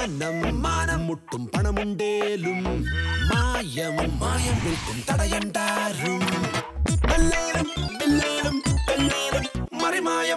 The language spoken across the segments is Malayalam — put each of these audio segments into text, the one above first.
മാനം മാനം മുട്ടും പണമുണ്ടേലും മായം മായം വിൽക്കും തടയണ്ടാരും എല്ലാരും എല്ലാരും എല്ലാരും മറിമായം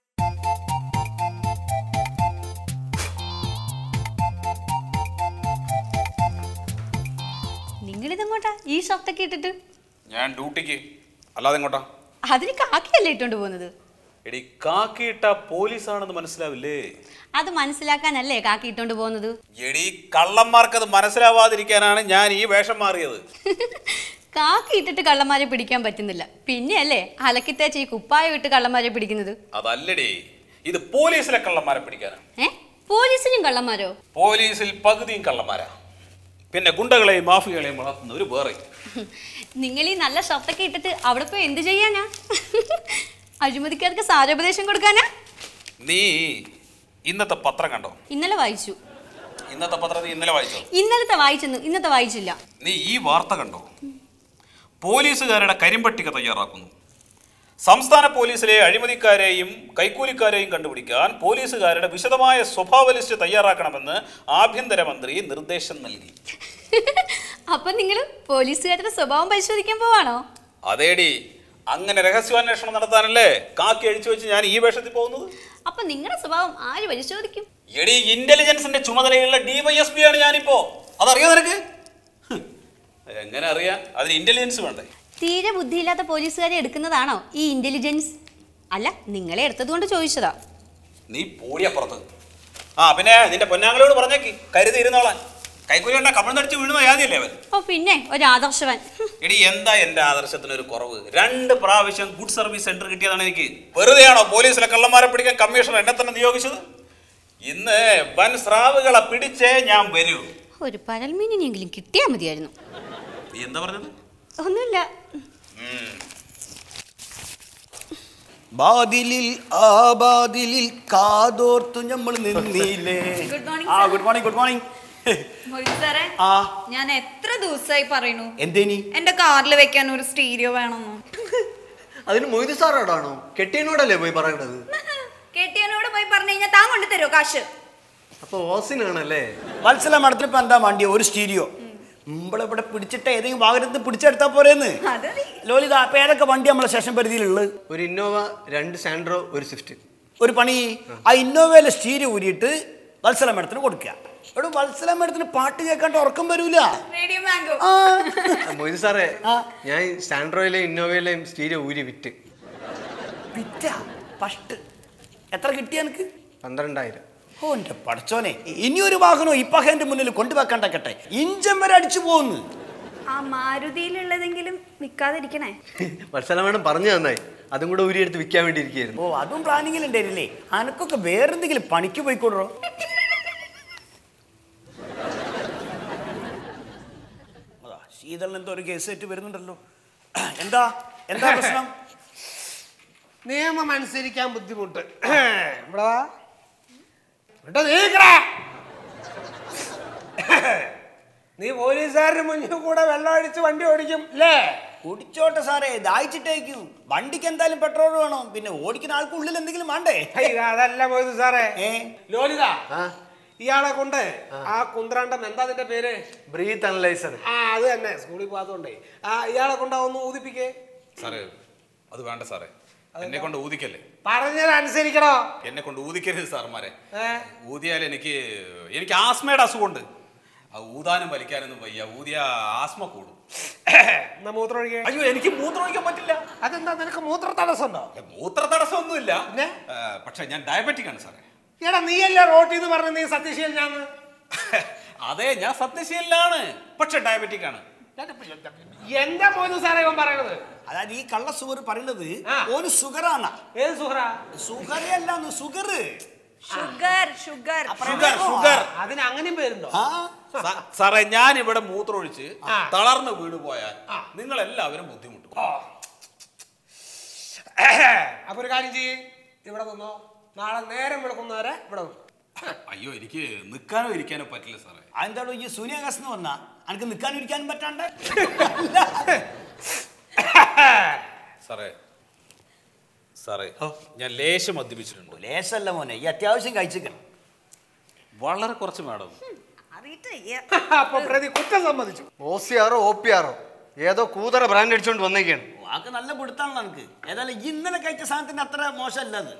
നിങ്ങളിതെങ്ങോട്ടാ ഈ ഷർട്ടൊക്കെ ഇട്ടിട്ട് ഞാൻ ഡ്യൂട്ടിക്ക് അല്ലാതെ എങ്ങോട്ടാ അതിന് കാക്കിയല്ലേ ഇട്ടോണ്ട് പോകുന്നത് എടി കാക്കിയിട്ട പോലീസാണെന്ന് മനസ്സിലാവില്ലേ അത് മനസ്സിലാക്കാനല്ലേ കാക്കി ഇട്ടോണ്ട് പോകുന്നത് എടി കള്ളന്മാർക്ക് അത് മനസ്സിലാവാതിരിക്കാനാണ് ഞാൻ ഈ വേഷം മാറിയത് കാക്കി ഇട്ടിട്ട് കള്ളന്മാരെ പിടിക്കാൻ പറ്റുന്നില്ല പിന്നെയല്ലേ അലക്കിത്തേച്ച് ഈ കുപ്പായം ഇട്ട് കള്ളന്മാരെ പിടിക്കുന്നത് അതല്ലടി ഇത് പോലീസിലെ കള്ളന്മാരെ പിടിക്കാനാണ് ഏ പോലീസിനും കള്ളന്മാരോ പോലീസിൽ പകുതിയും കള്ളന്മാരാ പിന്നെ ഗുണ്ടകളെയും മാഫിയകളെയും വളർത്തുന്നവർ വേറെ നിങ്ങൾ ഈ നല്ല ഷർട്ടൊക്കെ ഇട്ടിട്ട് അവിടെ പോയി എന്ത് ചെയ്യാനാ അഴിമതിക്കാർക്ക് സാരോപദേശം കൊടുക്കാനാ നീ ഇന്നത്തെ പത്രം കണ്ടോ ഇന്നലെ വായിച്ചു ഇന്നത്തെ പത്രം നീ ഇന്നലെ വായിച്ചോ ഇന്നലത്തെ വായിച്ചെന്നു ഇന്നത്തെ വായിച്ചില്ല നീ ഈ വാർത്ത കണ്ടോ പോലീസുകാരുടെ കരിമ്പട്ടിക തയ്യാറാക്കുന്നു സംസ്ഥാന പോലീസിലെ അഴിമതിക്കാരെയും കൈക്കൂലിക്കാരെയും കണ്ടുപിടിക്കാൻ പോലീസുകാരുടെ വിശദമായ സ്വഭാവ ലിസ്റ്റ് തയ്യാറാക്കണമെന്ന് ആഭ്യന്തരമന്ത്രി നിർദ്ദേശം നൽകി അപ്പൊ നിങ്ങൾ പോലീസുകാരുടെ സ്വഭാവം പരിശോധിക്കാൻ പോവാണോ അതേടി അങ്ങനെ രഹസ്യാന്വേഷണം നടത്താനല്ലേ കാക്കി അഴിച്ചു വെച്ച് ഞാൻ ഈ വേഷത്തിൽ പോകുന്നത് അപ്പൊ നിങ്ങളുടെ സ്വഭാവം ആര് പരിശോധിക്കും എടി ഇന്റലിജൻസിന്റെ ചുമതലയുള്ള ഡിവൈഎസ്പി ആണ് ഞാനിപ്പോ അതറിയോ നിനക്ക് ഹ്, എങ്ങനെ അറിയാം അതിന് ഇന്റലിജൻസ് വേണ്ടേ തീരെ ബുദ്ധിയില്ലാത്ത പോലീസുകാരെ എടുക്കുന്നതാണോ ഈ ഇന്റലിജൻസ് അല്ല നിങ്ങളെ എടുത്തത് കൊണ്ട് ചോദിച്ചതാ നീ പോടിയപ്പുറത്ത് ആ പിന്നെ നിന്റെ പൊന്നാങ്ങളോട് പറഞ്ഞേക്ക് കരുതി ഇരുന്നോളാൻ കൈക്കൂലി കണ്ട കമിഴ്ന്നടിച്ച് വീഴുന്ന യാതിയല്ലേ അവൻ ഓ പിന്നെ ഒരു ആദർശവാൻ ഹും, എടി എന്താ എന്റെ ആദർശത്തിന് ഒരു കുറവ് രണ്ട് പ്രാവശ്യം ഗുഡ് സർവീസ് സെന്റർ കിട്ടിയതാണ് എനിക്ക് വെറുതെയാണോ പോലീസിലെ കള്ളന്മാരെ പിടിക്കാൻ കമ്മീഷണർ എന്നെ തന്നെ നിയോഗിച്ചത് ഇന്ന് വൻ സ്രാവുകളെ പിടിച്ചേ ഞാൻ വരൂ ഒരു പരൽമീനിനെങ്കിലും കിട്ടിയാൽ മതിയായിരുന്നു നീ എന്താ പറഞ്ഞത് ഒന്നുമില്ല ബാതിലിൽ ആ ബാതിലിൽ കാതോർത്തു നമ്മൾ നിന്നില്ലേ Good morning, ആ sir. Good morning good morning Moidu സാറേ ആ ഞാൻ എത്ര ദിവസമായി പറയുന്നു എന്തേനി എന്റെ കാറിൽ വെക്കാൻ ഒരു സ്റ്റീരിയോ വേണമെന്ന് അതിന് മൊയ്തു സാറോടാണോ കെട്ടിയനോടല്ലേ പോയി പറയണത് കെട്ടിയനോട് പോയി പറഞ്ഞു കഴിഞ്ഞാൽ താൻ കൊണ്ടു തരുമോ കാശ് അപ്പൊ ഓസിനാണല്ലേ വത്സല മഠത്തിൽ ഇപ്പൊ എന്താ വണ്ടി ഒരു സ്റ്റീരിയോ നമ്മളെ ഇവിടെ പിടിച്ചിട്ട് ഏതെങ്കിലും വാഹനത്തിൽ പിടിച്ചെടുത്താ പോരേന്ന് അതറി ലോലിത അപ്പൊ ഏതൊക്കെ വണ്ടി നമ്മളെ സ്റ്റേഷൻ പരിധിയിലുള്ളത് ഒരു ഇന്നോവ രണ്ട് സാൻഡ്രോ ഒരു സ്വിഫ്റ്റ് ഒരു പണി ആ ഇന്നോവയിലെ സ്റ്റീരിയോ ഊരിയിട്ട് വത്സല മഠത്തിന് കൊടുക്കുക ഇവിടെ വത്സല മഠത്തിന് പാട്ട് കേൾക്കാണ്ട് ഉറക്കം വരൂല റേഡിയോ മാംഗോ ആ. മൊയ്തു സാറേ ഞാൻ ഈ സാൻഡ്രോയിലെയും ഇന്നോവയിലെയും സ്റ്റീരിയോ ഊരി വിറ്റ് വിറ്റ ഫസ്റ്റ് എത്ര കിട്ടിയ എനിക്ക് പന്ത്രണ്ടായിരം ഓ എന്റെ പടച്ചോനെ ഇനിയൊരു വാഹനം ഇപ്പഹന്റെ മുന്നിൽ കൊണ്ടുവെക്കണ്ടക്കട്ടെ ഇഞ്ചം വരെ അടിച്ചു പോകുന്നു ആ മാരുതിയിലുള്ളതെങ്കിലും വിൽക്കാതിരിക്കണേ വത്സല മേഡം പറഞ്ഞു തന്നായി അതും കൂടെ ഊരിയെടുത്ത് വിൽക്കാൻ വേണ്ടി ഇരിക്കുകയായിരുന്നു ഓ അതും പ്ലാനിങ്ങിൽ ഉണ്ടായിരുന്നില്ലേ അനക്കൊക്കെ വേറെന്തെങ്കിലും പണിക്ക് പോയിക്കോടോ അതാ ശീതളിന് എന്തോ ഒരു കേസ് ആയിട്ട് വരുന്നുണ്ടല്ലോ എന്താ എന്താ പ്രശ്നം നിയമം അനുസരിക്കാൻ ബുദ്ധിമുട്ട് ഇവിടെ വാ. ഇങ്ങോട്ട് നീക്കടാ. നീ പോലീസുകാരുടെ മുന്നിൽ കൂടെ വെള്ളം അടിച്ച് വണ്ടി ഓടിക്കും അല്ലേ കുടിച്ചോട്ടെ സാറേ ദാഹിച്ചിട്ടേക്കും വണ്ടിക്ക് എന്തായാലും പെട്രോൾ വേണം പിന്നെ ഓടിക്കുന്ന ആൾക്ക് ഉള്ളിൽ എന്തെങ്കിലും വേണ്ടേ ഹേയ്, അതല്ല പോയത് സാറേ ഏ ലോലിത ആ ഇയാളെ കൊണ്ട് ആ കുന്ത്രാണ്ടം എന്താ അതിന്റെ പേര് ബ്രീത്ത് അനലൈസർ ആ അത് തന്നെ സ്കൂളിൽ പോകാത്തോണ്ടേ ആ ഇയാളെ കൊണ്ട് ഒന്ന് ഊതിപ്പിക്കേ സാറേ അത് വേണ്ട സാറേ എന്നെ കൊണ്ട് ഊതിക്കല്ലേ പറഞ്ഞത് അനുസരിക്കണോ എന്നെ കൊണ്ട് ഊതിക്കരുത് സാർമാരെ ഏ ഊതിയാൽ എനിക്ക് എനിക്ക് ആസ്മയുടെ അസുഖമുണ്ട് ആ ഊതാനും വലിക്കാനൊന്നും വയ്യ ഊതിയ ആസ്മ കൂടും എന്നാ മൂത്രം ഒഴിക്കേ അയ്യോ എനിക്ക് മൂത്രം ഒഴിക്കാൻ പറ്റില്ല അതെന്താ നിനക്ക് മൂത്ര തടസ്സമുണ്ടോ ഏ, മൂത്ര തടസ്സമൊന്നുമില്ല പിന്നെ? ഏ, പക്ഷെ ഞാൻ ഡയബറ്റിക് ആണ് സാറേ എടാ നീയല്ലേ റോട്ടിൽ നിന്ന് പറഞ്ഞ നീ സത്യശീൽ ഞാൻ അതെ ഞാൻ സത്യശീലനാണ് പക്ഷെ ഡയബറ്റിക് ആണ് എന്റെ മോന് സാറേ ഇവൻ പറയണത് അതായത് ഈ കള്ള സുഗർ പറയുന്നത് ആ. ഒരു സുഗറാണ് ഏത് സുഹറ സുഗറേ അല്ല sugar sugar sugar sugar sugar അതിന് അങ്ങനെയും പേരുണ്ടോ ആ സ- സാറേ ഞാൻ ഇവിടെ മൂത്രമൊഴിച്ച് ആ. തളർന്ന് വീണ് പോയാൽ നിങ്ങൾ എല്ലാവരും ബുദ്ധിമുട്ടും അപ്പൊ ഒരു കാര്യം ചെയ്യ് ഇവിടെ നിന്നോ നാളെ നേരം വിളക്കുന്നവരെ ഇവിടെ നിന്നോ. അയ്യോ എനിക്ക് നിൽക്കാനോ ഇരിക്കാനോ പറ്റില്ല സാറേ അതെന്താണോ ഈ സൂര്യാകാശത്ത് വന്നാ അനക്ക് നിൽക്കാനും ഇരിക്കാനും പറ്റാണ്ട് സാറേ സാറേ ഞാൻ ലേശം മദ്യപിച്ചിട്ടുണ്ട് ലേശല്ല മോനെ ഈ അത്യാവശ്യം കഴിച്ചിക്കണം വളരെ കുറച്ച് മാഡം അറിയിട്ട് വയ്യ. അപ്പൊ പ്രതി കുറ്റം സമ്മതിച്ചു ഒ സി ആറോ ഒ പി ആറോ ഏതോ കൂതറ ബ്രാൻഡ് അടിച്ചോണ്ട് വന്നേക്കാണ് വാക്ക് നല്ല പിടുത്താണല്ലോ എനിക്ക് ഏതായാലും ഈ ഇന്നലെ കഴിച്ച സാധനത്തിന് അത്ര മോശമല്ല അത്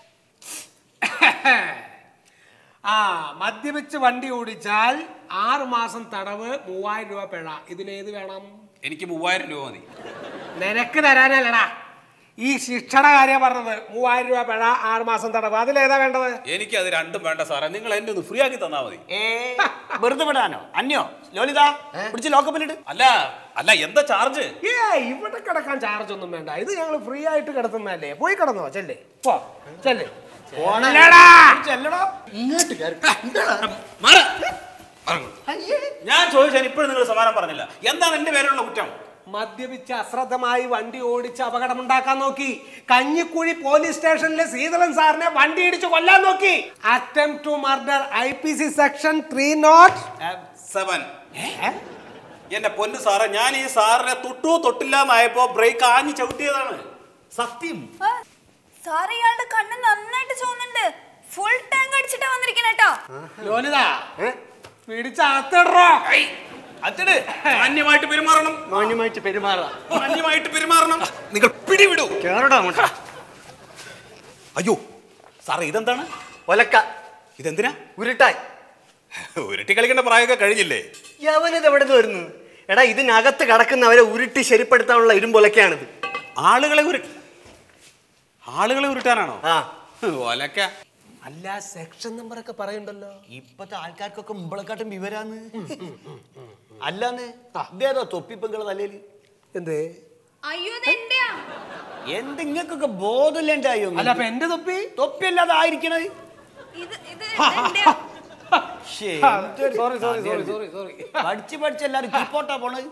ആ മദ്യപിച്ച് വണ്ടി ഓടിച്ചാൽ ആറ് മാസം തടവ് മൂവായിരം രൂപ പിഴ ഇതിലേത് വേണം എനിക്ക് മൂവായിരം രൂപ മതി നിനക്ക് തരാനല്ലടാ ഈ ശിക്ഷയുടെ കാര്യം പറഞ്ഞത് മൂവായിരം രൂപ പിഴ ആറ് മാസം തടവ് അതിലേതാ വേണ്ടത് എനിക്ക് അത് രണ്ടും വേണ്ട സാറേ നിങ്ങൾ എന്നെ ഒന്ന് ഫ്രീ ആക്കി തന്നാ മതി ഏ വെറുതെ വിടാനോ അന്യോ ലോലിത പിടിച്ച് ലോക്കപ്പിലിട്ട് അല്ല അല്ല എന്താ ചാർജ് ഏ ഇവിടെ കിടക്കാൻ ചാർജ് ഒന്നും വേണ്ട ഇത് ഞങ്ങൾ ഫ്രീ ആയിട്ട് കിടത്തുന്നല്ലേ പോയി കിടന്നോ ചെല്ലേ പോ ചെല്ലേ ചെല്ലടോ മാറ്. ഞാൻ ചോദിച്ചാൽ ഇപ്പോഴും നിങ്ങൾ സമാനം പറഞ്ഞില്ല എന്താണ് എന്റെ പേരിലുള്ള കുറ്റം മദ്യപിച്ച് അശ്രദ്ധമായി വണ്ടി ഓടിച്ച് അപകടമുണ്ടാക്കാൻ നോക്കി കഞ്ഞിക്കുഴി പോലീസ് സ്റ്റേഷനിലെ സീതളൻ സാറിനെ വണ്ടി ഇടിച്ച് കൊല്ലാൻ നോക്കി attempt to murder I P C section three nought seven എന്റെ പൊന്നു സാറേ ഞാൻ ഈ സാറിനെ തൊട്ടു തൊട്ടില്ലാന്നായപ്പോ ബ്രേക്ക് ആഞ്ഞു ചവിട്ടിയതാണ് സത്യം ആ, സാറ് ഇയാളുടെ കണ്ണ് നന്നായിട്ട് ചോന്നുണ്ട് ഫുൾ ടാങ്ക് അടിച്ചിട്ടാ വന്നിരിക്കണ കേട്ടോ ലോലിത പിടിച്ച് അകത്തിടറോ അച്ചട് മാന്യമായിട്ട് പെരുമാറണം മാന്യമായിട്ട് പെരുമാറാം മാന്യമായിട്ട് പെരുമാറണം നിങ്ങൾ പിടിവിടൂ കേറടാ അങ്ങോട്ട് അയ്യോ സാറേ ഇതെന്താണ് ഒലക്ക ഇതെന്തിനാ ഉരുട്ടായി ഉരുട്ടി കളിക്കേണ്ട പ്രായമൊക്കെ കഴിഞ്ഞില്ലേ യവനത് എവിടെ നിന്ന് വരുന്നു എടാ ഇതിനകത്ത് കടക്കുന്നവരെ ഉരുട്ടി ശരിപ്പെടുത്താനുള്ള ഇരുമ്പൊലക്കയാണിത് ആളുകളെ ഉരു ആളുകളെ ഉരുട്ടാനാണോ ആ ഒലക്ക അല്ല സെക്ഷൻ നമ്പർ ഒക്കെ പറയണ്ടല്ലോ ഇപ്പത്തെ ആൾക്കാർക്കൊക്കെ മുമ്പളക്കാട്ടും വിവരാന്ന് അല്ലാന്ന് ഇതേതോ തൊപ്പിപ്പെങ്കളെ തലയില് എന്തേ അയ്യോ ഇത് എന്റെയാ എന്ത് ഇങ്ങക്കൊക്കെ ബോധമില്ലാണ്ടായോ അല്ല അപ്പൊ എന്റെ തൊപ്പി തൊപ്പിയല്ലാതെ ആയിരിക്കണത് ഇത് ഇത് എന്റെയാ ശ്ശേ, sorry sorry sorry sorry sorry പഠിച്ച് പഠിച്ച് എല്ലാരും കീപ്പോട്ടാ പോണത്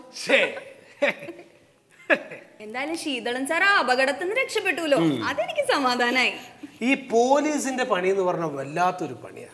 എന്തായാലും ശീതളൻ സാർ ആ അപകടത്തിൽ നിന്ന് രക്ഷപ്പെട്ടുല്ലോ അതെനിക്ക് സമാധാനായി ഈ പോലീസിന്റെ പണി എന്ന് പറഞ്ഞ വല്ലാത്തൊരു പണിയാ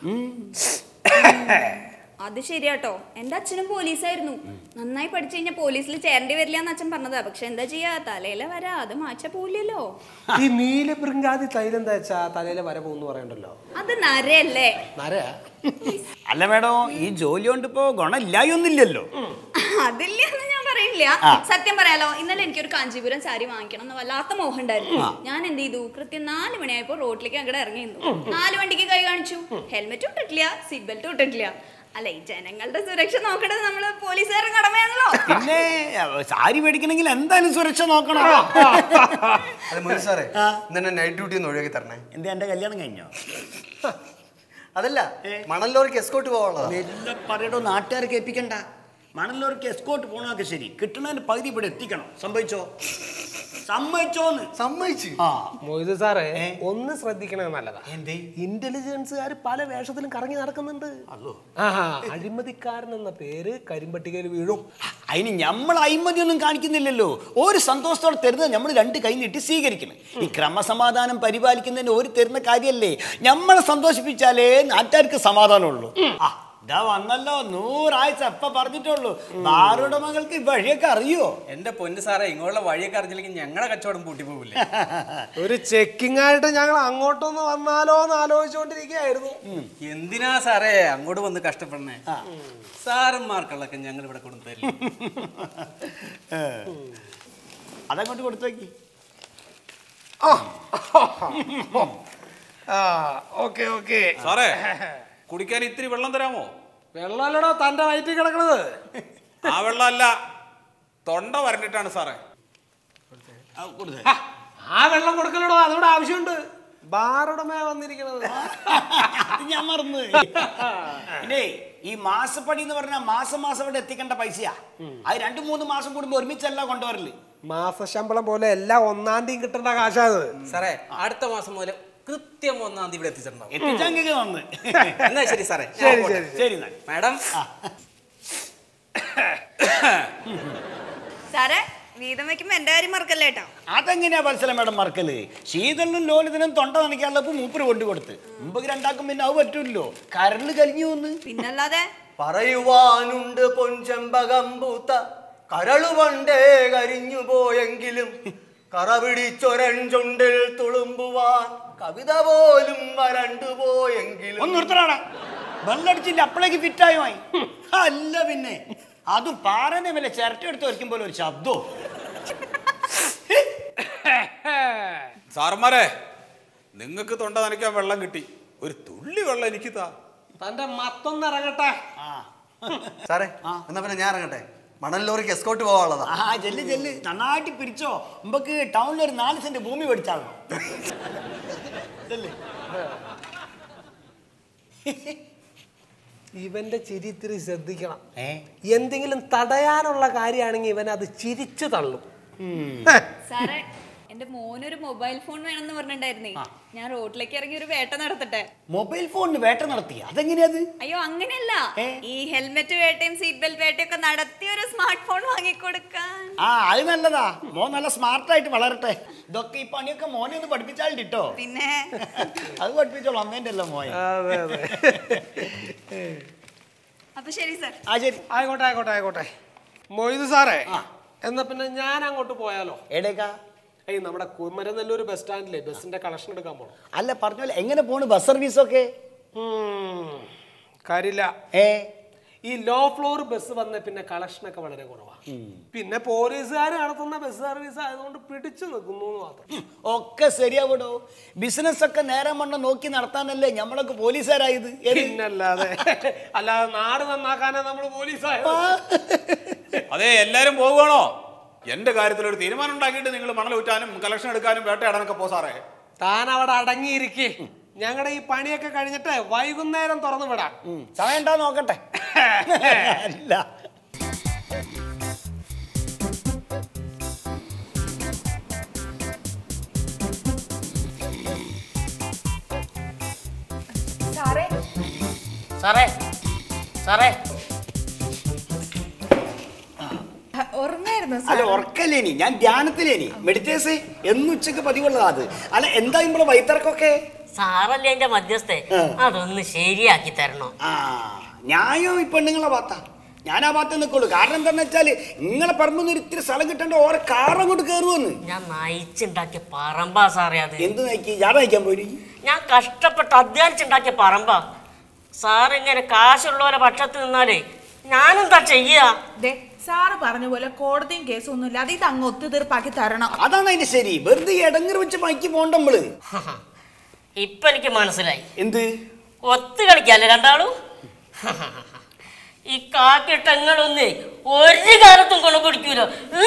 അത് ശരിയാട്ടോ എന്റെ അച്ഛനും പോലീസായിരുന്നു നന്നായി പഠിച്ചു കഴിഞ്ഞാൽ പോലീസിൽ ചേരേണ്ടി വരില്ല എന്ന് അച്ഛൻ പറഞ്ഞതാ പക്ഷെ എന്താ ചെയ്യാ തലയിലെ വരാ അത് മാറ്റാ പോലില്ലല്ലോ ഈ നീലബൃങ്കാതി തൈലം എന്താ വെച്ചാ തലയിലെ വര പോകുന്നു പറയണ്ടല്ലോ അത് നരയല്ലേ നരയാ അല്ല മേഡം ഈ ജോലി കൊണ്ട് ഇപ്പോ ഗുണമില്ലായൊന്നുമില്ലല്ലോ അതില്ല എന്ന് ഞാൻ പറയില്ല സത്യം പറയാലോ ഇന്നലെ എനിക്കൊരു കാഞ്ചീപുരം സാരി വാങ്ങിക്കണം എന്ന് വല്ലാത്ത മോഹം ഉണ്ടായിരുന്നു ഞാൻ എന്ത് ചെയ്തു കൃത്യം നാല് മണിയായപ്പോ റോഡിലേക്ക് അങ്ങോട്ട് ഇറങ്ങി നിന്നു നാല് വണ്ടിക്ക് കൈ കാണിച്ചു ഹെൽമെറ്റ് ഇട്ടിട്ടില്ല സീറ്റ് ബെൽറ്റ് ഇട്ടിട്ടില്ല അല്ല ഈ ജനങ്ങളുടെ സുരക്ഷ നോക്കേണ്ടത് നമ്മള് പോലീസുകാരുടെ കടമയാണല്ലോ പിന്നെ സാരി മേടിക്കണമെങ്കിൽ എന്തായാലും സുരക്ഷ നോക്കണം അല്ല മോനു സാറേ ഇന്നെ നൈറ്റ് ഡ്യൂട്ടി ഒന്ന് ഒഴിവാക്കി തരണേ എന്താ എന്റെ കല്യാണം കഴിഞ്ഞോ അതല്ല മണലോർക്ക് എസ്കോട്ട് പോവാനുള്ളതാ മെല്ലെ പറയടോ നാട്ടുകാരെ കേൾപ്പിക്കണ്ട മണലോർക്ക് എസ്കോട്ട് പോണൊക്കെ ശരി കിട്ടുന്നതിന് പകുതി ഇവിടെ എത്തിക്കണം സംഭവിച്ചോ സമ്മതിച്ചോന്ന് സമ്മതിച്ചു ആ മൊയ്ത് സാറേ ഒന്ന് ശ്രദ്ധിക്കണത് നല്ലതാ എന്തേ ഇന്റലിജൻസുകാർ പല വേഷത്തിലും കറങ്ങി നടക്കുന്നുണ്ട് ആഹാ അഴിമതിക്കാരൻ എന്ന പേര് കരിമ്പട്ടികയിൽ വീഴും അതിന് നമ്മൾ അഴിമതിയൊന്നും കാണിക്കുന്നില്ലല്ലോ ഒരു സന്തോഷത്തോടെ തരുന്നത് നമ്മൾ രണ്ട് കൈ നീട്ടി സ്വീകരിക്കണം ഈ ക്രമസമാധാനം പരിപാലിക്കുന്നതിന് ഒരു തരുന്ന കാര്യമല്ലേ നമ്മളെ സന്തോഷിപ്പിച്ചാലേ നാട്ടുകാർക്ക് സമാധാനമുള്ളൂ ആ ഇതാ വന്നല്ലോ നൂറാഴ്ച എപ്പ പറഞ്ഞിട്ടുള്ളൂ ബാറുടെ മകൾക്ക് ഈ വഴിയൊക്കെ അറിയോ എന്റെ പൊന്ന് സാറേ ഇങ്ങോട്ടുള്ള വഴിയൊക്കെ അറിഞ്ഞില്ലെങ്കിൽ ഞങ്ങളുടെ കച്ചവടം പൂട്ടി പോകില്ലേ ഒരു ചെക്കിംഗ് ആയിട്ട് ഞങ്ങൾ അങ്ങോട്ടൊന്ന് വന്നാലോ എന്ന് ആലോചിച്ചുകൊണ്ടിരിക്കുകയായിരുന്നു എന്തിനാ സാറേ അങ്ങോട്ട് വന്ന് കഷ്ടപ്പെടണേ സാറന്മാർക്കുള്ളൊക്കെ ഞങ്ങൾ ഇവിടെ കൊണ്ടു തരില്ല അതങ്ങോട്ട് കൊടുത്തു നോക്കി ആ ഓക്കെ ഓക്കെ സാറേ കുടിക്കാൻ ഇത്തിരി വെള്ളം തരാമോ വെള്ളമല്ലടോ തന്റെ വയറ്റിൽ കിടക്കണത് ആ വെള്ളമല്ല തൊണ്ട വരണ്ടിട്ടാണ് സാറേ ആ, കൊടുത്തേ. ആ, ആ വെള്ളം കൊടുക്കലടോ അതോടെ ആവശ്യമുണ്ട് ബാറുടമേ വന്നിരിക്കണത് അത് ഞാൻ മറന്നു പിന്നെ ഈ മാസപ്പടി എന്ന് പറഞ്ഞാൽ മാസം മാസം ഇവിടെ എത്തിക്കേണ്ട പൈസയാ അത് രണ്ടു മൂന്ന് മാസം കൂടുമ്പോ ഒരുമിച്ചല്ല കൊണ്ടുവരല് മാസശമ്പളം പോലെ എല്ലാം ഒന്നാം തീയതി കിട്ടേണ്ട കാശാത് സാറേ അടുത്ത മാസം മുതൽ കൃത്യം ഒന്നാം തീയതി ഇവിടെ എത്തിച്ചിട്ടുണ്ടാവും എത്തിച്ചെങ്കിൽ വന്ന് എന്നാ ശരി സാറേ ഞാൻ ശരി പോട്ടെ. ശരി ശരി എന്നാൽ മാഡം സാറേ വീതം വെക്കുമ്പോ എന്റെ കാര്യം മറക്കല്ലേ കേട്ടോ അതെങ്ങനെയാ മത്സരം മേഡം മറക്കല് ശീതളിനും ലോലിതിനും തൊണ്ട നനയ്ക്കാനുള്ളപ്പോ മൂപ്പര് കൊണ്ടു കൊടുത്ത് മുമ്പ് രണ്ടാക്കും പിന്നെ അത് പറ്റൂല്ലോ കരള് കലിഞ്ഞു വന്ന് പിന്നല്ലാതെ പറയുവാനുണ്ട് പൊൻചെമ്പകം പൂത്ത കരളുകൊണ്ടേ കരിഞ്ഞു പോയെങ്കിലും കറ പിടിച്ചൊരൻ ചുണ്ടിൽ തുളുമ്പുവാൻ കവിത പോലും വരണ്ടു പോയെങ്കിലും ഒന്ന് നിർത്തണ വെള്ളടിച്ചില്ല അപ്പോഴേക്ക് ഫിറ്റായി വാങ്ങി അല്ല പിന്നെ അതും പാറനെ വല്ല ചിരട്ട എടുത്ത് വയ്ക്കും പോലെ ഒരു ശബ്ദവും സാറന്മാരെ നിങ്ങൾക്ക് തൊണ്ട നനയ്ക്കാൻ വെള്ളം കിട്ടി ഒരു തുള്ളി വെള്ളം എനിക്ക് താ തന്റെ മത്തൊന്ന് ഇറങ്ങട്ടെ സാറേ എന്നാ പിന്നെ ഞാൻ ഇറങ്ങട്ടെ മണൽ ലോറിക്ക് എസ്കോട്ട് പോവാനുള്ളതാ ആ ചെല്ല് ചെല്ല് നന്നായിട്ട് പിരിച്ചോ നമുക്ക് ടൗണിൽ ഒരു നാല് സെന്റ് ഭൂമി മേടിച്ചാലോ ചെല്ല് ഇവന്റെ ചിരി ഇത്തിരി ശ്രദ്ധിക്കണം ഏ എന്തെങ്കിലും തടയാനുള്ള കാര്യമാണെങ്കിൽ ഇവൻ അത് ചിരിച്ചു തള്ളും സാറേ എന്റെ മോനൊരു മൊബൈൽ ഫോൺ വേണമെന്ന് പറഞ്ഞിട്ടുണ്ടായിരുന്നേ ഞാൻ റോഡിലേക്ക് ഇറങ്ങി ഒരു വേട്ട നടത്തട്ടെ മൊബൈൽ ഫോണിന് വേട്ട നടത്തി അതെങ്ങനെയത് അയ്യോ അങ്ങനെയല്ല ഏ? ഈ ഹെൽമെറ്റ് വേട്ടയും സീറ്റ് ബെൽറ്റ് വേട്ടയും ഒക്കെ നടത്തി ഒരു സ്മാർട്ട് ഫോൺ വാങ്ങിക്കൊടുക്കാൻ ആ അത് നല്ലതാ മോൻ നല്ല സ്മാർട്ടായിട്ട് വളരട്ടെ ഇതൊക്കെ ഈ പണിയൊക്കെ മോനെ ഒന്ന് പഠിപ്പിച്ചാൽ കിട്ടോ പിന്നെ അത് പഠിപ്പിച്ചോളൂ അമ്മേന്റെ അല്ല മോയെ അതെ അതെ അപ്പൊ ശരി സാർ ആ ശരി ആയിക്കോട്ടെ ആയിക്കോട്ടെ ആയിക്കോട്ടെ മൊയ്ത് സാറേ എന്നാ പിന്നെ ഞാൻ അങ്ങോട്ട് പോയാലോ എടേക്കാ ഏയ് നമ്മുടെ കുമരനെല്ലൂർ ബസ് സ്റ്റാൻഡിലെ ബസ്സിന്റെ കളക്ഷൻ എടുക്കാൻ പോണം അല്ല പറഞ്ഞ എങ്ങനെ പോണ് ബസ് സർവീസൊക്കെ ഉം, കാര്യമില്ല ഏ ഈ ലോ ഫ്ലോർ ബസ് വന്ന പിന്നെ കളക്ഷൻ ഒക്കെ വളരെ കുറവാ പിന്നെ പോലീസുകാർ നടത്തുന്ന ബസ് സർവീസ് ആയതുകൊണ്ട് പിടിച്ചു നിൽക്കുന്നു എന്ന് മാത്രം ഒക്കെ ശരിയാവിടോ ബിസിനസ് ഒക്കെ നേരം വണ്ണം നോക്കി നടത്താനല്ലേ നമ്മളൊക്കെ പോലീസുകാരായത് ഏത്? പിന്നല്ലാതെ അല്ലാതെ നാട് നന്നാക്കാനാ നമ്മൾ പോലീസായത് അതെ എല്ലാരും പോവുകയാണോ എന്റെ കാര്യത്തിൽ ഒരു തീരുമാനം ഉണ്ടാക്കിയിട്ട് നിങ്ങൾ മണൽ ഊറ്റാനും കളക്ഷൻ എടുക്കാനും വേട്ടയാടാനൊക്കെ പോ സാറേ താൻ അവിടെ അടങ്ങിയിരിക്കേ ഞങ്ങളുടെ ഈ പണിയൊക്കെ കഴിഞ്ഞിട്ട് വൈകുന്നേരം തുറന്നു വിടാം ഉം, സമയം ഉണ്ടോ നോക്കട്ടെ അല്ല സാറേ സാറേ സാറേ ഓർമ്മയായിരുന്നു അല്ല ഉറക്കല്ലേനി ഞാൻ ധ്യാനത്തിലേനി മെഡിറ്റേഴ്സ് എന്നും ഉച്ചക്ക് പതിവുള്ളതാ അത് അല്ല എന്താ ഇവിടെ വൈത്തറക്കൊക്കെ സാറല്ലേ എന്റെ മധ്യസ്ഥെ അതൊന്ന് ശരിയാക്കി തരണോ ആ ന്യായം ഈ പെണ്ണുങ്ങളെ ഭാഗത്താ ഞാൻ ആ ഭാഗത്ത് നിൽക്കുള്ളൂ കാരണം എന്താണെന്ന് വെച്ചാല് നിങ്ങളെ പറമ്പ് ഒരു ഇത്തിരി സ്ഥലം കിട്ടേണ്ട ഓരോ കാറും കൊണ്ട് കയറുമെന്ന് ഞാൻ നയിച്ചുണ്ടാക്കിയ പറമ്പാ സാറേ അത് എന്ത് നയിക്കി ഞാൻ നയിക്കാൻ പോയി ഞാൻ കഷ്ടപ്പെട്ട് അധ്വാനിച്ചുണ്ടാക്കിയ പറമ്പാ സാർ ഇങ്ങനെ കാശുള്ളവരെ പക്ഷത്ത് നിന്നാലേ ഞാനെന്താ ചെയ്യാ ദേ സാറ് പറഞ്ഞ പോലെ കോടതിയും കേസും ഒന്നുമില്ല അത് ഇത് അങ്ങ് ഒത്തുതീർപ്പാക്കി തരണം അതാണ് അതിന്റെ ശരി വെറുതെ ഇടങ്ങറ് വെച്ച് മയക്കി പോണ്ട നമ്മള് ഇപ്പൊ എനിക്ക് മനസ്സിലായി എന്ത് ഒത്തു കളിക്കല്ലേ രണ്ടാളും ഈ കാക്കിട്ടങ്ങളൊന്നേ ഒരു കാലത്തും കൊണ്ടു പിടിക്കൂലോ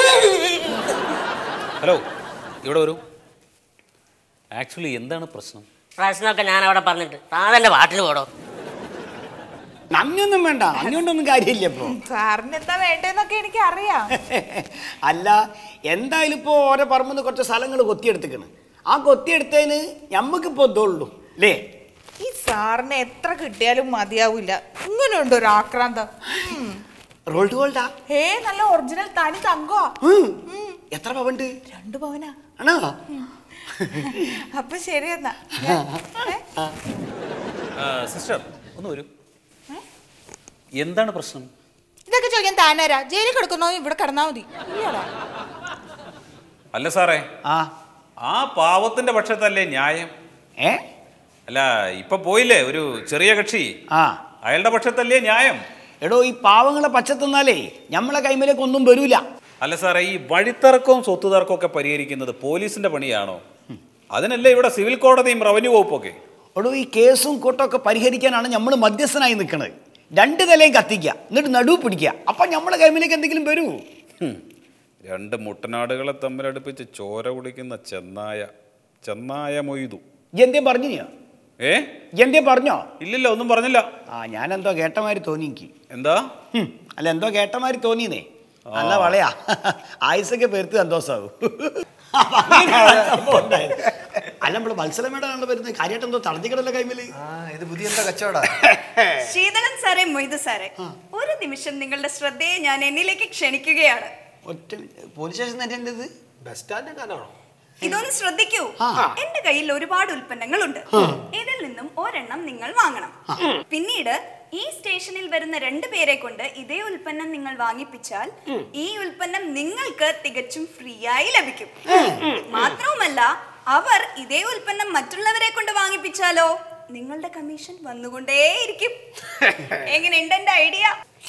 ഹലോ ഇവിടെ വരൂ ആക്ച്വലി എന്താണ് പ്രശ്നം പ്രശ്നമൊക്കെ ഞാൻ അവിടെ പറഞ്ഞിട്ട് താൻ തന്നെ പാട്ടിന് പോടോ നന്ദിയൊന്നും വേണ്ട നന്ദിയൊണ്ടൊന്നും കാര്യമില്ല ഇപ്പൊ സാറിന് എന്താ വേണ്ടതെന്നൊക്കെ എനിക്ക് അറിയാം അല്ല എന്തായാലും ഇപ്പോ ഓരോ പറമ്പിന്ന് കുറച്ച് സ്ഥലങ്ങൾ കൊത്തിയെടുത്തിക്കണ് ആ കൊത്തിയെടുത്തതിന് ഞമ്മക്കിപ്പോ ഇതുള്ളൂ അല്ലേ ഈ സാറിന് എത്ര കിട്ടിയാലും മതിയാവില്ല ഇങ്ങനെയുണ്ട് ഒരു ആക്രാന്തം ഉം. റോൾഡ് ഗോൾഡാ ഹേ നല്ല ഒറിജിനൽ തനി തങ്കോ ഉം. എത്ര പവണ്ട് രണ്ടു പവനാ ആണോ അപ്പൊ ശരി എന്നാ ഏ? സിസ്റ്റർ ഒന്ന് വരൂ എന്താണ് പ്രശ്നം ഇതൊക്കെ ചോദിക്കാൻ താനാരാ ജയിലിൽ കിടക്കുന്നോ ഇവിടെ കിടന്നാ മതി ഇയ്യോടാ. അല്ല സാറേ ആ ആ പാവത്തിന്റെ പക്ഷത്തല്ലേ ന്യായം ഏ അല്ല ഇപ്പൊ പോയില്ലേ ഒരു ചെറിയ കക്ഷി ആ അയാളുടെ പക്ഷത്തല്ലേ ന്യായം എടോ ഈ പാവങ്ങളെ പച്ചത്തിന്നാലേ ഞമ്മളെ കൈമലേക്ക് ഒന്നും വരൂല അല്ല സാറേ ഈ വഴിത്തർക്കവും സ്വത്ത് തർക്കവും ഒക്കെ പരിഹരിക്കുന്നത് പോലീസിന്റെ പണിയാണോ അതിനല്ലേ ഇവിടെ സിവിൽ കോടതിയും റവന്യൂ വകുപ്പൊക്കെ എടോ ഈ കേസും കൂട്ടമൊക്കെ പരിഹരിക്കാനാണ് നമ്മൾ മധ്യസ്ഥനായി നിൽക്കുന്നത് രണ്ട് നിലയും കത്തിക്കുക എന്നിട്ട് നടുവ് പിടിക്കുക അപ്പം നമ്മളെ കൈമിലേക്ക് എന്തെങ്കിലും വരൂ ഹും. രണ്ട് മുട്ടനാടുകളെ തമ്മിലടുപ്പിച്ച് ചോര കുടിക്കുന്ന ചെന്നായ ചെന്നായ മൊയ്തു എന്തേ പറഞ്ഞു നീ ഏ എന്തേ പറഞ്ഞോ ഇല്ലില്ല ഒന്നും പറഞ്ഞില്ല ആ ഞാനെന്തോ കേട്ടമാതിരി തോന്നി എനിക്ക് എന്താ ഹും, അല്ല എന്തോ കേട്ടമാതിരി തോന്നിന്നേ നല്ല വളയാ ആയുസൊക്കെ പെരുത്ത് സന്തോഷാവും അല്ല നമ്മള് മത്സരമേടാണല്ലോ വരുന്നത് കാര്യമായിട്ട് എന്തോ തളഞ്ഞിക്കടല്ലോ കൈമല് ആ ഇത് പുതിയ എന്താ കച്ചവടാ ശീതളൻ സാറേ മൊയ്തു സാറേ ഒരു നിമിഷം നിങ്ങളുടെ ശ്രദ്ധയെ ഞാൻ എന്നിലേക്ക് ക്ഷണിക്കുകയാണ് ഒറ്റ പോലീസ് സ്റ്റേഷൻ തന്നെ ഇത് ബസ് സ്റ്റാൻഡ് എങ്ങാനാണോ ഇതൊന്ന് ശ്രദ്ധിക്കൂ എന്റെ കയ്യിൽ ഒരുപാട് ഉൽപ്പന്നങ്ങളുണ്ട് ഇതിൽ നിന്നും ഒരെണ്ണം നിങ്ങൾ വാങ്ങണം പിന്നീട് ഈ സ്റ്റേഷനിൽ വരുന്ന രണ്ടു പേരെ കൊണ്ട് ഇതേ ഉൽപ്പന്നം നിങ്ങൾ വാങ്ങിപ്പിച്ചാൽ ഈ ഉൽപ്പന്നം നിങ്ങൾക്ക് തികച്ചും ഫ്രീ ആയി ലഭിക്കും മാത്രവുമല്ല അവർ ഇതേ ഉൽപ്പന്നം മറ്റുള്ളവരെ കൊണ്ട് വാങ്ങിപ്പിച്ചാലോ നിങ്ങളുടെ കമ്മീഷൻ വന്നുകൊണ്ടേയിരിക്കും എങ്ങനെയുണ്ട് എന്റെ ഐഡിയ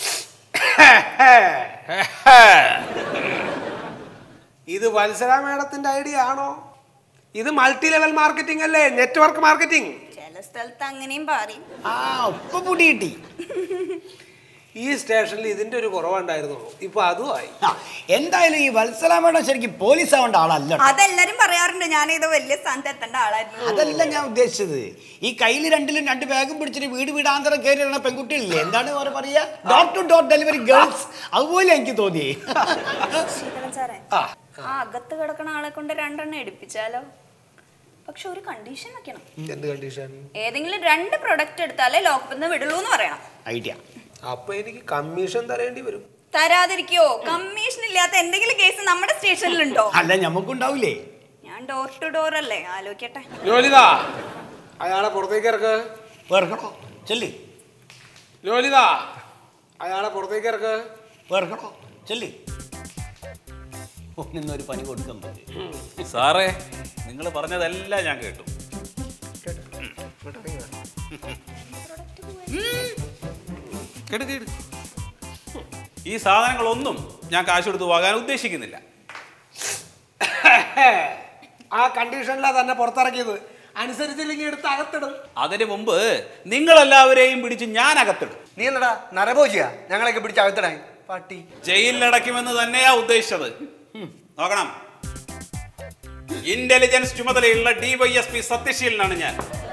ഇത് വത്സര മേഡത്തിന്റെ ഐഡിയ ആണോ ഇത് മൾട്ടി ലെവൽ മാർക്കറ്റിംഗ് അല്ലേ നെറ്റ്വർക്ക് മാർക്കറ്റിംഗ് ചില സ്ഥലത്ത് അങ്ങനെയും പറയും ആ ഉപ്പ് പൊടി കിട്ടി ഈ സ്റ്റേഷനിൽ ഇതിന്റെ ഒരു കുറവുണ്ടായിരുന്നുള്ളൂ ഇപ്പൊ അതുമായി ആ, എന്തായാലും ഈ വത്സല മേഡം ശരിക്കും പോലീസ് ആവേണ്ട ആളല്ല കേട്ടോ. അതെല്ലാരും പറയാറുണ്ട് ഞാൻ ഏതോ വലിയ സ്ഥാനത്ത് എത്തേണ്ട ആളായിരുന്നു അതല്ല ഞാൻ ഉദ്ദേശിച്ചത് ഈ കയ്യിൽ രണ്ടിലും രണ്ട് ബാഗും പിടിച്ചിട്ട് വീട് വീടാന്തരം കയറിയുള്ള പെൺകുട്ടികളില്ലേ എന്താണ് അവർ പറയാ door to door delivery girls അതുപോലെ എനിക്ക് തോന്നി ശീതളൻ സാറേ ആ അകത്ത് കിടക്കണ ആളെ കൊണ്ട് രണ്ടെണ്ണം എടുപ്പിച്ചാലോ പക്ഷെ ഒരു കണ്ടീഷൻ വെക്കണം എന്ത് കണ്ടീഷൻ ഏതെങ്കിലും രണ്ട് പ്രൊഡക്റ്റ് എടുത്താലേ ലോക്കപ്പിൽ നിന്ന് വിടുള്ളൂ എന്ന് പറയണം ഐഡിയ അപ്പൊ എനിക്ക് കമ്മീഷൻ തരേണ്ടി വരും തരാതിരിക്കോ കമ്മീഷൻ ഇല്ലാത്ത എന്തെങ്കിലും കേസ് നമ്മുടെ സ്റ്റേഷനിലുണ്ടോ അല്ല ഞമ്മക്കുണ്ടാവില്ലേ ഞാൻ ഡോർ ടു ഡോർ അല്ലേ ആലോചിക്കട്ടെ ലോലിത അയാളെ പുറത്തേക്ക് ഇറക്ക് വേർക്കണോ ചെല്ലി ലോലിത അയാളെ പുറത്തേക്ക് ഇറക്ക് വേർക്കണോ ചെല്ലി നിന്നൊരു പനി കൊടുക്കാൻ പറ്റും സാറേ നിങ്ങൾ പറഞ്ഞതെല്ലാം ഞാൻ കേട്ടു കേട്ട് കേട്ട് ഈ സാധനങ്ങളൊന്നും ഞാൻ കാശ് കൊടുത്ത് വാങ്ങാൻ ഉദ്ദേശിക്കുന്നില്ല ആ കണ്ടീഷനിലാ തന്നെ പുറത്തിറക്കിയത് അനുസരിച്ചില്ലെങ്കിൽ എടുത്ത് അകത്തിടും അതിന് മുമ്പ് നിങ്ങളെല്ലാവരെയും പിടിച്ച് ഞാൻ അകത്തിടും നീ എന്നടാ നരഭോജിയാ ഞങ്ങളൊക്കെ പിടിച്ച് അകത്തിടാൻ പാട്ടി ജയിലിലടയ്ക്കുമെന്ന് തന്നെയാ ഉദ്ദേശിച്ചത് നോക്കണം ഇന്റലിജൻസ് ചുമതലയുള്ള ഡിവൈഎസ്പി സത്യശീലനാണ് ഞാൻ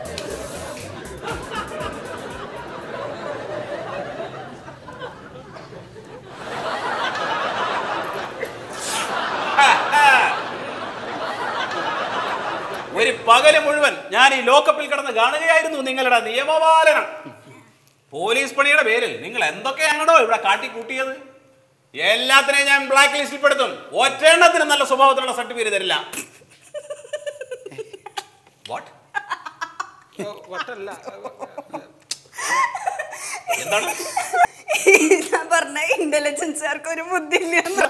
ഒരു പകല് മുഴുവൻ ഞാൻ ഈ ലോക്കപ്പിൽ കിടന്ന് കാണുകയായിരുന്നു നിങ്ങളുടെ നിയമപാലനം പോലീസ് പണിയുടെ പേരിൽ നിങ്ങൾ എന്തൊക്കെയാണോ ഇവിടെ കാട്ടിക്കൂട്ടിയത് എല്ലാത്തിനെയും ഞാൻ ബ്ലാക്ക് ലിസ്റ്റിൽ പെടുത്തും ഒറ്റെണ്ണത്തിന് നല്ല സ്വഭാവത്തിലുള്ള സർട്ടിഫിക്കറ്റ് തരില്ല വാട്ട് വട്ടല്ല എന്താണ് ഞാൻ പറഞ്ഞ ഇന്റലിജൻസുകാർക്ക് ഒരു ബുദ്ധി ഇല്ലെന്ന്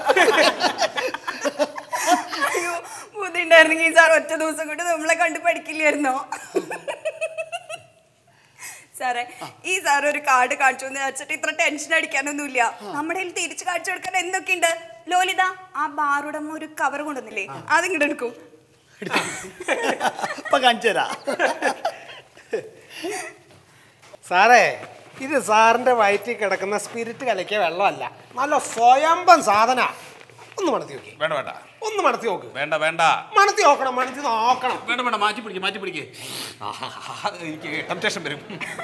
അയ്യോ ബുദ്ധി ഉണ്ടായിരുന്നെങ്കിൽ സാർ ഒറ്റ ദിവസം കൊണ്ട് നമ്മളെ കണ്ട് പഠിക്കില്ലായിരുന്നോ സാറേ ഈ സാർ ഒരു കാർഡ് കാണിച്ചു എന്ന് വെച്ചിട്ട് ഇത്ര ടെൻഷൻ അടിക്കാനൊന്നുമില്ല നമ്മുടെ കയ്യിൽ തിരിച്ചു കാണിച്ചു കൊടുക്കാൻ എന്തൊക്കെയുണ്ട് ലോലിത ആ ബാറുടമ്മ ഒരു കവർ കൊണ്ടുവന്നില്ലേ അതിങ്ങോട്ട് എടുക്കും ഇപ്പൊ കാണിച്ചു തരാം സാറേ ഇത് സാറിന്റെ വയറ്റിൽ കിടക്കുന്ന സ്പിരിറ്റ് കലക്കിയ വെള്ളമല്ല നല്ല സ്വയംഭം സാധന ഒന്ന് മണത്തി നോക്കി വേണ്ട വേണ്ട ഒന്ന് മണത്തി നോക്ക് വേണ്ട വേണ്ട മണത്തി നോക്കണം മണത്തി നോക്കണം വേണ്ട വേണ്ട മാറ്റി പിടിക്ക് മാറ്റി പിടിക്ക് ആഹാ, എനിക്ക് ടെംപ്റ്റേഷൻ വരും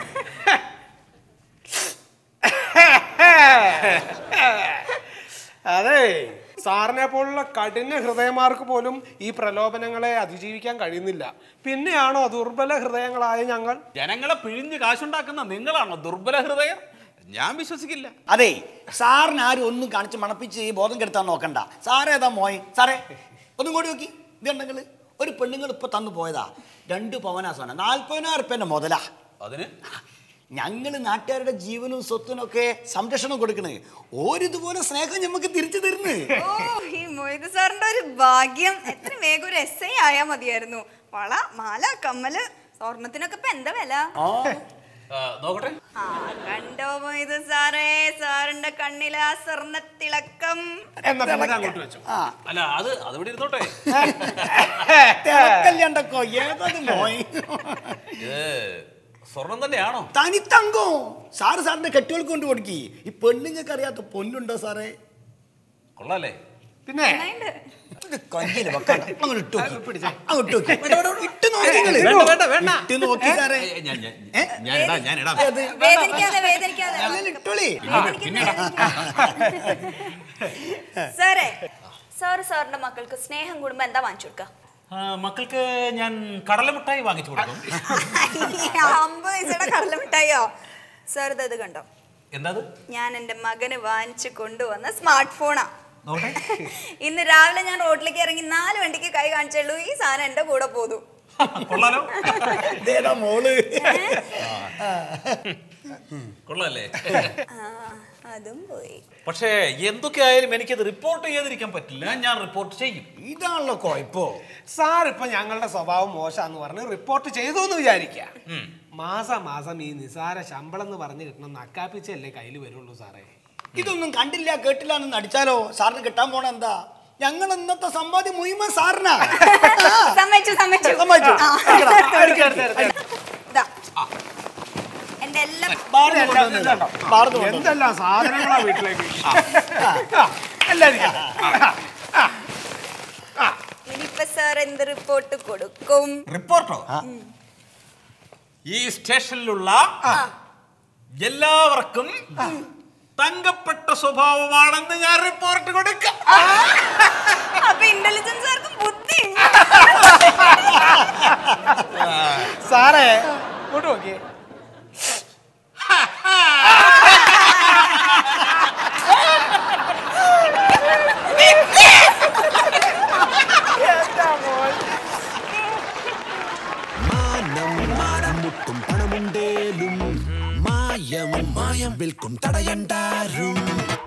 അതെ സാറിനെ പോലുള്ള കഠിന ഹൃദയമാർക്ക് പോലും ഈ പ്രലോഭനങ്ങളെ അതിജീവിക്കാൻ കഴിയുന്നില്ല പിന്നെയാണോ ദുർബല ഹൃദയങ്ങളായ ഞങ്ങൾ ജനങ്ങളെ പിഴിഞ്ഞ് കാശുണ്ടാക്കുന്ന നിങ്ങളാണോ ദുർബല ഹൃദയം ഞാൻ വിശ്വസിക്കില്ല അതെ സാറിന് ആരും ഒന്നും കാണിച്ച് മണപ്പിച്ച് ഈ ബോധം കെടുത്താൻ നോക്കണ്ട സാറേ ഏതാ മോയ് സാറേ ഒന്നും കൂടി നോക്കി ഇത് കണ്ടെങ്കിൽ ഒരു പെണ്ണുങ്ങൾ ഇപ്പൊ തന്നു പോയതാ രണ്ട് പവനാ സോന നാൽപ്പതിനായിരം റുപ്യന്റെ മുതലാ അതിന് ഞങ്ങൾ നാട്ടുകാരുടെ ജീവനും സ്വത്തിനും ഒക്കെ സംരക്ഷണം കൊടുക്കണേ ഓരിതുപോലെ സ്നേഹം ഞമ്മക്ക് തിരിച്ചു തരുന്നു ഓ ഈ മൊയ്ത് സാറിന്റെ ഒരു ഭാഗ്യം എത്ര വേഗം ഒരു എസ് ഐ ആയാ മതിയായിരുന്നു വള മാല കമ്മല് സ്വർണത്തിനൊക്കെ ഇപ്പൊ എന്താ വില ആ, നോക്കട്ടെ ആ കണ്ടോ മൊയ്ത് സാറേ സാറിന്റെ കണ്ണിലെ ആ സ്വർണ്ണത്തിളക്കം എന്നാ പിന്നെ ഇത് അങ്ങോട്ട് വെച്ചു ആ അല്ല അത് അത് ഇവിടെ ഇരുന്നോട്ടെ തിളക്കല്യാണ്ടക്കോ ഏതത് മോയ് ഇത് സ്വർണം തന്നെയാണോ തനിത്തങ്കോ സാറ് സാറിന്റെ കെട്ടുകൾക്ക് കൊണ്ട് കൊടുക്കി ഈ പെണ്ണുങ്ങൾക്ക് അറിയാത്ത പൊന്നുണ്ടോ സാറേ കൊള്ളാല്ലേ പിന്നെ നന്നായിണ്ട്. ഇത് കയ്യില് വെക്കണ്ട. അങ്ങോട്ട് ഇട്ട് നോക്കി. അങ്ങോട്ട് നോക്കി. ഇട്ട് നോക്കി നിങ്ങള്. വേണ്ട, വേണ്ട, വേണ്ട. ഇട്ട് നോക്കി സാറേ ഏ, ഞാൻ ഞാൻ ഏ? ഞാൻ ഇടാം ഞാൻ ഇടാം ഏത്? വേദനിക്കാതെ വേദനിക്കാതെ അല്ലല്ല, ഇട്ടോളി സാറേ സാറ് സാറിന്റെ മക്കൾക്ക് സ്നേഹം കൂടുമ്പോ എന്താ വാങ്ങിച്ചു കൊടുക്ക ആ, മക്കൾക്ക് ഞാൻ കടലമിഠായി വാങ്ങിച്ചു കൊടുക്കും അമ്പത് പൈസയുടെ കടല മിഠായിയോ സാർ ഇത് കണ്ടോ എന്താ അത് ഞാൻ എൻ്റെ മകന് വാങ്ങിച്ചു കൊണ്ടുവന്ന സ്മാർട്ട് ഫോണാ നോക്കട്ടെ ഇന്ന് രാവിലെ ഞാൻ റോഡിലേക്ക് ഇറങ്ങി നാല് വണ്ടിക്ക് കൈ കാണിച്ചുള്ളൂ ഈ സാധനം എൻ്റെ കൂടെ പോതു കൊള്ളാലോ ഇതേതാ മോള് കൊള്ളാല്ലേ ആ, അതും പോയി പക്ഷേ എന്തൊക്കെയായാലും എനിക്കത് റിപ്പോർട്ട് ചെയ്യാതിരിക്കാൻ പറ്റില്ല ഞാൻ റിപ്പോർട്ട് ചെയ്യും ഇതാണല്ലോ കുഴപ്പോ സാർ ഇപ്പൊ ഞങ്ങളുടെ സ്വഭാവം മോശാന്ന് പറഞ്ഞ് റിപ്പോർട്ട് ചെയ്തു എന്ന് വിചാരിക്കുക മാസം മാസം ഈ നിസാര ശമ്പളം എന്ന് പറഞ്ഞ് കിട്ടണം നക്കാപ്പിച്ചല്ലേ കയ്യിൽ വരുള്ളൂ സാറേ ഇതൊന്നും കണ്ടില്ല കേട്ടില്ല എന്ന് നടിച്ചാലോ സാറിന് കിട്ടാൻ പോണ എന്താ ഞങ്ങൾ ഇന്നത്തെ സമ്പാദ്യം മുഴുവൻ സാറിനാ സമ്മതിച്ചു സമ്മതിച്ചു സമ്മതിച്ചു. ആ. എടുക്ക്, എടുക്ക്, എടുക്ക്. ദാ. എന്റെ എല്ലാം ബാർന്ന് കൊണ്ടുവന്നില്ല. ബാർന്ന് കൊണ്ടുവന്നു. എന്തെല്ലാം സാധനങ്ങളാ വീട്ടിലേക്ക് എല്ലാവരും ഇനിയിപ്പോ സാർ എന്ത് റിപ്പോർട്ട് കൊടുക്കും റിപ്പോർട്ടോ ഈ സ്റ്റേഷനിലുള്ള എല്ലാവർക്കും തങ്കപ്പെട്ട സ്വഭാവമാണെന്ന് ഞാൻ റിപ്പോർട്ട് കൊടുക്കാം അപ്പൊ ഇന്റലിജൻസ് ആർക്കും ബുദ്ധി സാറേ ഇങ്ങോട്ട് നോക്കിയേ മാനം മാനം മുട്ടും പണമുണ്ടേലും മായം മായം വിൽക്കും തടയണ്ടാരും